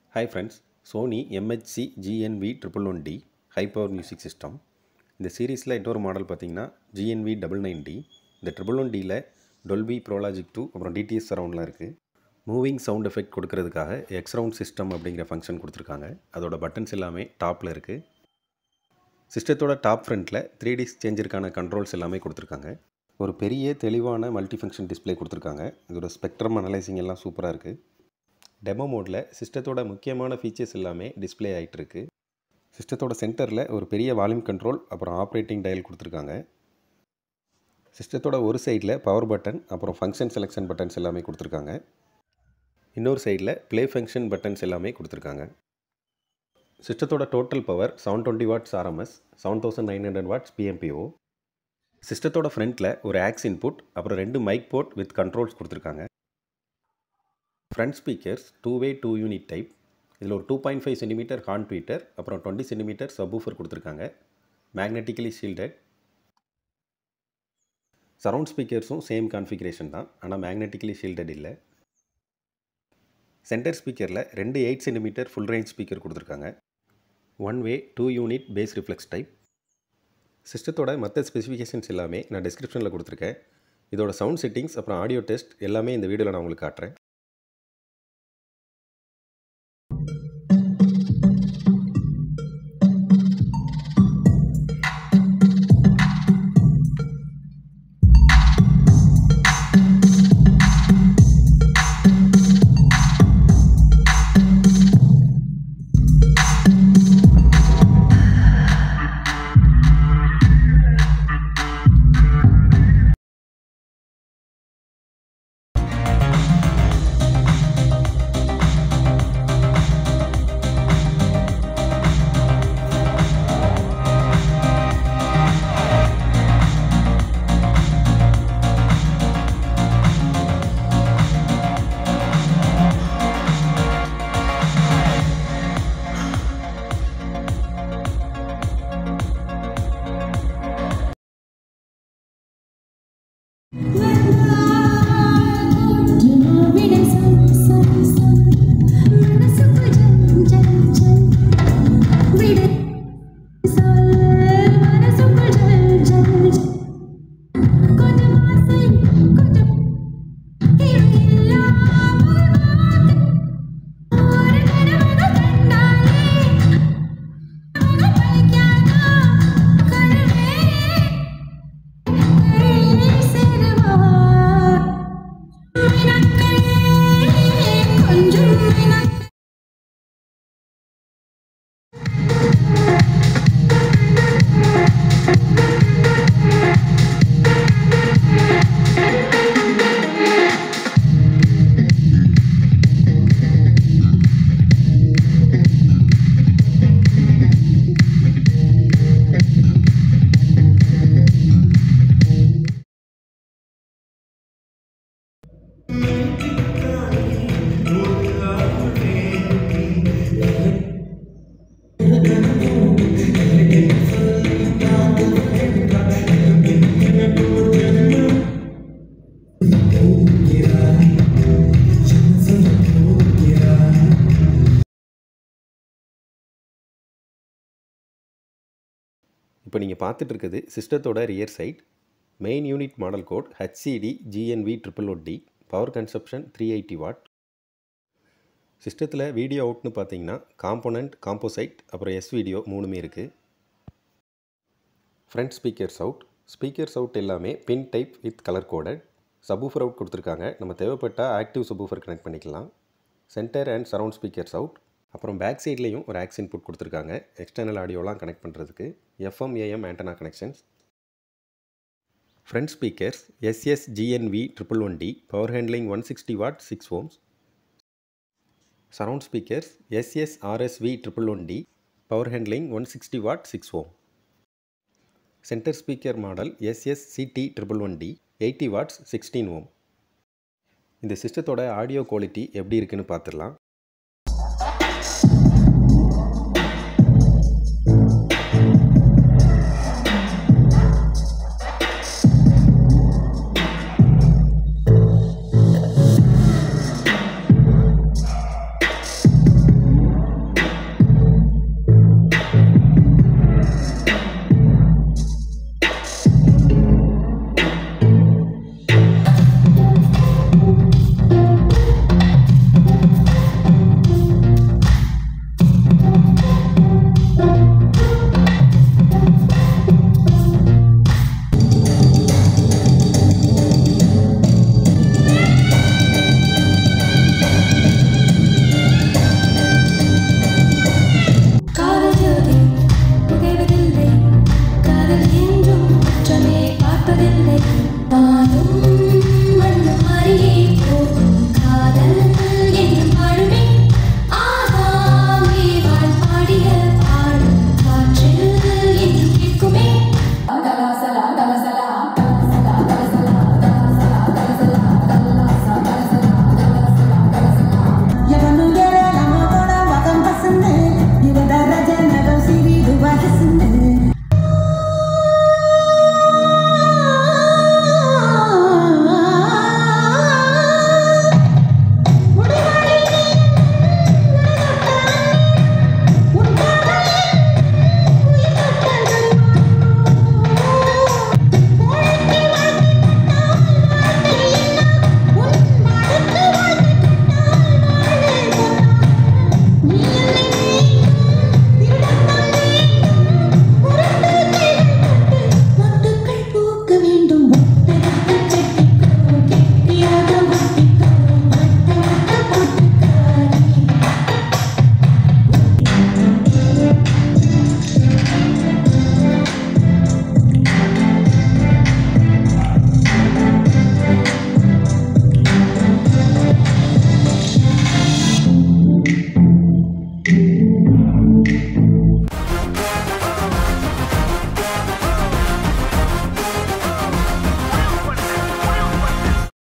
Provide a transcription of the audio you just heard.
hi friends Sony MHC GNV triple one D high power music system இந்த சீரீஸில் இன்னொரு model பார்த்தீங்கன்னா GNV double nine D இந்த triple one டியில் Dolby Pro Logic two அப்புறம் DTS சரவுண்டில் இருக்குது மூவிங் சவுண்ட் எஃபெக்ட் கொடுக்கறதுக்காக எக்ஸ் ரவுண்ட் சிஸ்டம் அப்படிங்கிற ஃபங்க்ஷன் கொடுத்துருக்காங்க அதோட பட்டன்ஸ் எல்லாமே டாப்பில் இருக்குது சிஸ்டத்தோட டாப் ஃப்ரண்ட்டில் த்ரீ டி சேஞ்சருக்கான கண்ட்ரோல்ஸ் எல்லாமே கொடுத்துருக்காங்க ஒரு பெரிய தெளிவான மல்டி ஃபங்க்ஷன் டிஸ்ப்ளே கொடுத்துருக்காங்க இதோட ஸ்பெக்ட்ரம் அனலைசிங் எல்லாம் சூப்பராக இருக்குது டெமோ மோடில் சிஸ்டத்தோட முக்கியமான ஃபீச்சர்ஸ் எல்லாமே டிஸ்ப்ளே ஆகிட்டு இருக்கு சிஸ்டத்தோட சென்டரில் ஒரு பெரிய வால்யூம் கண்ட்ரோல் அப்புறம் ஆப்ரேட்டிங் டயல் கொடுத்துருக்காங்க சிஸ்டத்தோட ஒரு சைடில் பவர் பட்டன் அப்புறம் ஃபங்க்ஷன் செலெக்ஷன் பட்டன்ஸ் எல்லாமே கொடுத்துருக்காங்க இன்னொரு சைடில் ப்ளே ஃபங்க்ஷன் பட்டன்ஸ் எல்லாமே கொடுத்துருக்காங்க சிஸ்டத்தோட total power seven twenty watts RMS seven thousand nine hundred watts PMPO சிஸ்டத்தோட ஃப்ரண்ட்டில் ஒரு ஆக்ஸ் இன்புட் அப்புறம் ரெண்டு மைக் போர்ட் வித் கண்ட்ரோல்ஸ் கொடுத்துருக்காங்க front speakers two way two unit type இதில் ஒரு two point five centimetre horn tweeter அப்புறம் twenty centimetre subwoofer கொடுத்துருக்காங்க மேக்னெட்டிக்கலி ஷீல்டட் சரவுண்ட் ஸ்பீக்கர்ஸும் சேம் கான்ஃபிகரேஷன் தான் ஆனால் மேக்னெட்டிக்கலி ஷீல்டட் இல்லை சென்டர் ஸ்பீக்கரில் ரெண்டு eight centimetre full range speaker கொடுத்துருக்காங்க one way two unit bass reflex type சிஸ்டத்தோட மற்ற ஸ்பெசிஃபிகேஷன்ஸ் எல்லாமே நான் டிஸ்கிரிப்ஷனில் கொடுத்துருக்கேன் இதோட சவுண்ட் செட்டிங்ஸ் அப்புறம் ஆடியோ டெஸ்ட் எல்லாமே இந்த வீடியோவில் நான் உங்களுக்கு காட்டுறேன் இப்போ நீங்கள் பார்த்துட்டு இருக்குது சிஸ்டத்தோட rear side main unit model code HCD GNV triple ஒட்டி power consumption three eighty watt சிஸ்டத்தில் வீடியோ அவுட்னு பார்த்தீங்கன்னா காம்போனண்ட் காம்போசைட் அப்புறம் எஸ் வீடியோ மூணுமே இருக்குது front speakers out speakers out எல்லாமே pin type with colour coded subwoofer out கொடுத்துருக்காங்க நம்ம தேவைப்பட்டால் ஆக்டிவ் சபூஃபர் கனெக்ட் பண்ணிக்கலாம் centre and surround speakers out அப்புறம் பேக் சைட்லேயும் ஒரு ஆக்ஸ் இன்புட் கொடுத்துருக்காங்க எக்ஸ்டர்னல் ஆடியோலாம் கனெக்ட் பண்ணுறதுக்கு FM AM antenna connections front speakers SS GNV triple one D power handling one sixty watt six ohms surround speakers SS RSV triple one D power handling one sixty watt six ohm centre speaker model SS CD triple one D eighty watts sixteen ohm இந்த சிஸ்டத்தோட audio quality எப்படி இருக்குன்னு பார்த்துடலாம்